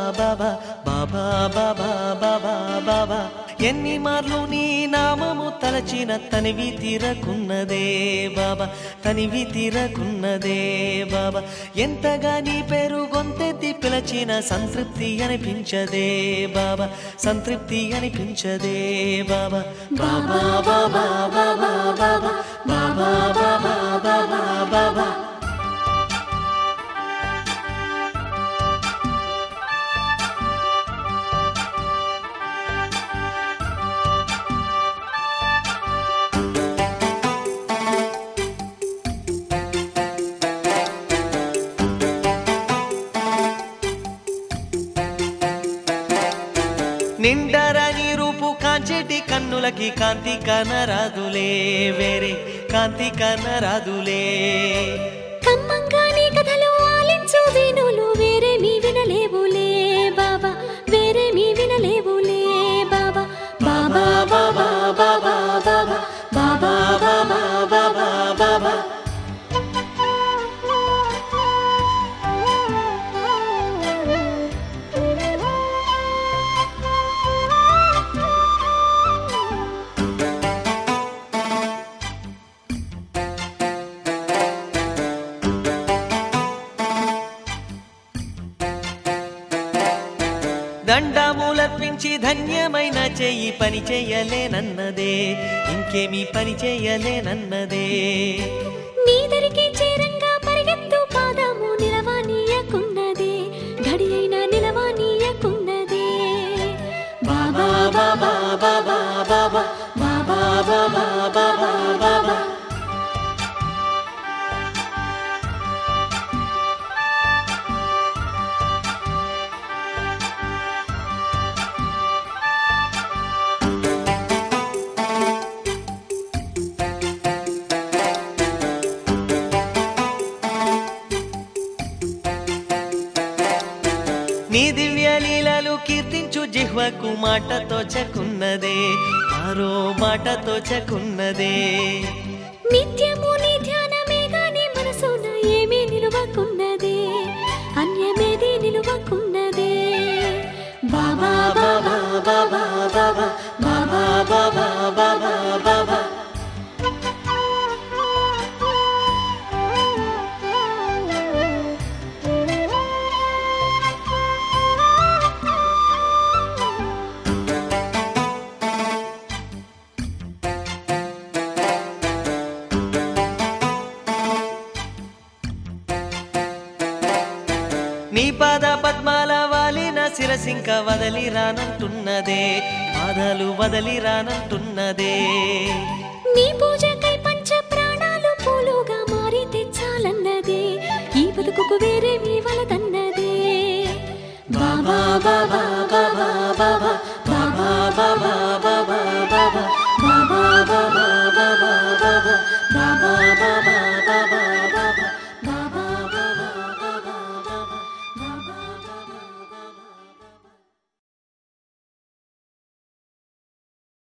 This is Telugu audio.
బాబా బాబా బాబా బాబా బాబా ఎన్ని మార్లు నీ నామము తలచిన తనివి తీరకున్నదే బాబా తనివి తీరకున్నదే బాబా ఎంతగా నీ పేరు గొంతెత్తి పిలచిన సంతృప్తి అనిపించదే బాబా సంతృప్తి అనిపించదే బాబా బాబా బాబా బాబా బాబా బాబా బాబా బాబా బాబా నిండరా నీ రూపు కాంచెటి కన్నులకి కాంతి కనరాదులే వేరే కాంతి కనరాదులే కమ్మంగా నీ కథలు ఆలించు వేణులు వేరేమీ వినలేవులే బాబా వేరేమీ వినలేవులే బాబా బాబా బాబా బాబా బాబా బాబా బాబా బాబా బాబా దండములర్పించి ధన్యమైన చెయ్యి పని చెయ్యలేనన్నదే ఇంకేమీ పని చెయ్యలేనన్నదే నీ దరికి చేరంగా పరిగెత్తు పాదము నిలవానీయకున్నదే గడి అయినా నిలవానీయకున్నదే బాబా బాబా బాబా బాబా బాబా బాబా బాబా బాబా నీ దివ్య లీలలు కీర్తించు జిహ్వకు మాటతో చకున్నదే ఆరో మాటతో చకున్నదే నిత్యము నీ ధ్యానమే గాని మనసున ఏమీ నిలువకున్నదే అన్యమేది నిలువకున్నదే బాబా బాబా బాబా బాబా బాబా బాబా బాబా బాబా నీ పాద పద్మాల వాలిన శిరసింక వదలి రానంటున్నదే పాదాలు వదలి రానంటున్నదే నీ పూజకై పంచ ప్రాణాలు పూలుగా మారి తెచ్చాలన్నదే ఈ బతుకుకు వేరే మీ వలదన్నదే బాబా బాబా